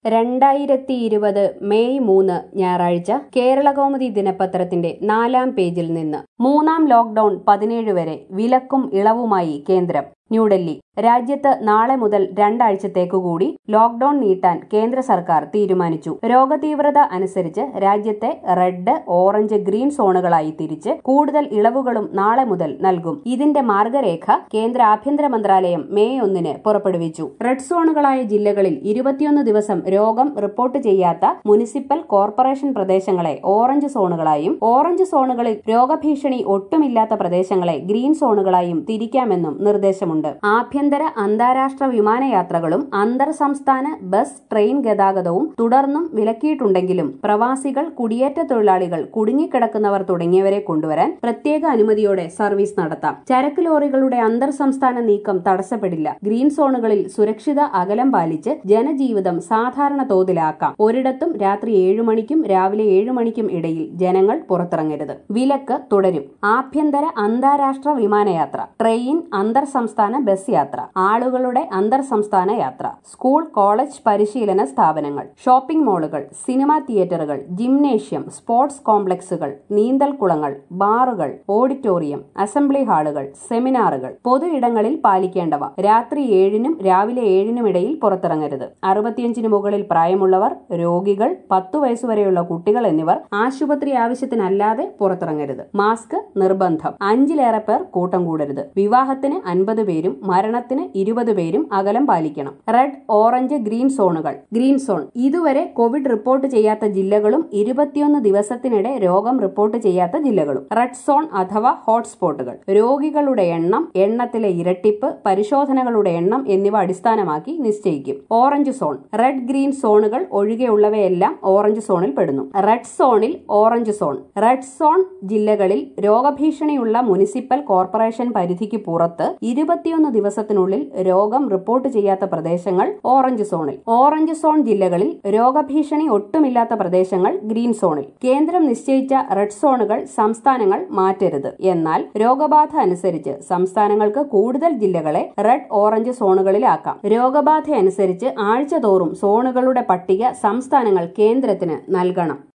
രണ്ടായിരത്തി ഇരുപത് മെയ് മൂന്ന് ഞായറാഴ്ച കേരളകൗമുദി ദിനപത്രത്തിന്റെ നാലാം പേജിൽ നിന്ന് മൂന്നാം ലോക്ഡൌൺ പതിനേഴ് വരെ വിലക്കും ഇളവുമായി കേന്ദ്രം ന്യൂഡൽഹി രാജ്യത്ത് നാളെ മുതൽ രണ്ടാഴ്ചത്തേക്കു കൂടി ലോക്ഡൌൺ നീട്ടാൻ കേന്ദ്ര സർക്കാർ തീരുമാനിച്ചു രോഗതീവ്രത അനുസരിച്ച് രാജ്യത്തെ റെഡ് ഓറഞ്ച് ഗ്രീൻ സോണുകളായി തിരിച്ച് കൂടുതൽ ഇളവുകളും നാളെ മുതൽ നൽകും ഇതിന്റെ മാർഗരേഖ കേന്ദ്ര ആഭ്യന്തര മന്ത്രാലയം മെയ് ഒന്നിന് പുറപ്പെടുവിച്ചു റെഡ് സോണുകളായ ജില്ലകളിൽ ഇരുപത്തിയൊന്ന് ദിവസം രോഗം റിപ്പോർട്ട് ചെയ്യാത്ത മുനിസിപ്പൽ കോർപ്പറേഷൻ പ്രദേശങ്ങളെ ഓറഞ്ച് സോണുകളായും ഓറഞ്ച് സോണുകളിൽ രോഗഭീഷണി ഒട്ടുമില്ലാത്ത പ്രദേശങ്ങളെ ഗ്രീൻ സോണുകളായും തിരിക്കാമെന്നും നിർദ്ദേശമുണ്ട് ആഭ്യന്തര അന്താരാഷ്ട്ര വിമാനയാത്രകളും അന്തർ സംസ്ഥാന ബസ് ട്രെയിൻ ഗതാഗതവും തുടർന്നും വിലക്കിയിട്ടുണ്ടെങ്കിലും പ്രവാസികൾ കുടിയേറ്റ തൊഴിലാളികൾ കുടുങ്ങിക്കിടക്കുന്നവർ തുടങ്ങിയവരെ കൊണ്ടുവരാൻ പ്രത്യേക അനുമതിയോടെ സർവീസ് നടത്താം ചരക്ക് ലോറികളുടെ അന്തർ സംസ്ഥാന നീക്കം തടസ്സപ്പെടില്ല ഗ്രീൻ സോണുകളിൽ സുരക്ഷിത അകലം പാലിച്ച് ജനജീവിതം സാധാരണ തോതിലാക്കാം ഒരിടത്തും രാത്രി ഏഴു മണിക്കും രാവിലെ ഏഴു മണിക്കും ഇടയിൽ ജനങ്ങൾ പുറത്തിറങ്ങരുത് വിലക്ക് തുടരും ആഭ്യന്തര അന്താരാഷ്ട്ര വിമാനയാത്ര ട്രെയിൻ അന്തർ സംസ്ഥാന ബസ് യാത്ര ആളുകളുടെ അന്തർ സംസ്ഥാന യാത്ര സ്കൂൾ കോളേജ് പരിശീലന സ്ഥാപനങ്ങൾ ഷോപ്പിംഗ് മാളുകൾ സിനിമാ തിയേറ്ററുകൾ ജിംനേഷ്യം സ്പോർട്സ് കോംപ്ലക്സുകൾ നീന്തൽക്കുളങ്ങൾ ബാറുകൾ ഓഡിറ്റോറിയം അസംബ്ലി ഹാളുകൾ സെമിനാറുകൾ പൊതു ഇടങ്ങളിൽ പാലിക്കേണ്ടവ രാത്രി ഏഴിനും രാവിലെ ഏഴിനും ഇടയിൽ പുറത്തിറങ്ങരുത് അറുപത്തിയഞ്ചിന് മുകളിൽ പ്രായമുള്ളവർ രോഗികൾ പത്തു വയസ്സുവരെയുള്ള കുട്ടികൾ എന്നിവർ ആശുപത്രി ആവശ്യത്തിനല്ലാതെ പുറത്തിറങ്ങരുത് മാസ്ക് നിർബന്ധം അഞ്ചിലേറെ പേർ കൂട്ടം കൂടരുത് വിവാഹത്തിന് അൻപത് പേരും മരണത്തിന് ഇരുപത് പേരും അകലം പാലിക്കണം റെഡ് ഓറഞ്ച് ഗ്രീൻ സോണുകൾ ഗ്രീൻ സോൺ ഇതുവരെ കോവിഡ് റിപ്പോർട്ട് ചെയ്യാത്ത ജില്ലകളും ഇരുപത്തിയൊന്ന് ദിവസത്തിനിടെ രോഗം റിപ്പോർട്ട് ചെയ്യാത്ത ജില്ലകളും റെഡ് സോൺ അഥവാ ഹോട്ട്സ്പോട്ടുകൾ രോഗികളുടെ എണ്ണം എണ്ണത്തിലെ ഇരട്ടിപ്പ് പരിശോധനകളുടെ എണ്ണം എന്നിവ അടിസ്ഥാനമാക്കി നിശ്ചയിക്കും ഓറഞ്ച് സോൺ റെഡ് ഗ്രീൻ സോണുകൾ ഒഴികെയുള്ളവയെല്ലാം ഓറഞ്ച് സോണിൽ പെടുന്നു റെഡ് സോണിൽ ഓറഞ്ച് സോൺ റെഡ് സോൺ ജില്ലകളിൽ രോഗഭീഷണിയുള്ള മുനിസിപ്പൽ കോർപ്പറേഷൻ പരിധിക്ക് പുറത്ത് ഇരുപത്തിയൊന്ന് ദിവസത്തിനുള്ളിൽ രോഗം റിപ്പോർട്ട് ചെയ്യാത്ത പ്രദേശങ്ങൾ ഓറഞ്ച് സോണിൽ ഓറഞ്ച് സോൺ ജില്ലകളിൽ രോഗഭീഷണി ഒട്ടുമില്ലാത്ത പ്രദേശങ്ങൾ ഗ്രീൻ സോണിൽ കേന്ദ്രം നിശ്ചയിച്ച റെഡ് സോണുകൾ സംസ്ഥാനങ്ങൾ മാറ്റരുത് എന്നാൽ രോഗബാധ അനുസരിച്ച് സംസ്ഥാനങ്ങൾക്ക് കൂടുതൽ ജില്ലകളെ റെഡ് ഓറഞ്ച് സോണുകളിലാക്കാം രോഗബാധ അനുസരിച്ച് ആഴ്ചതോറും സോണുകളുടെ പട്ടിക സംസ്ഥാനങ്ങൾ കേന്ദ്രത്തിന് നൽകണം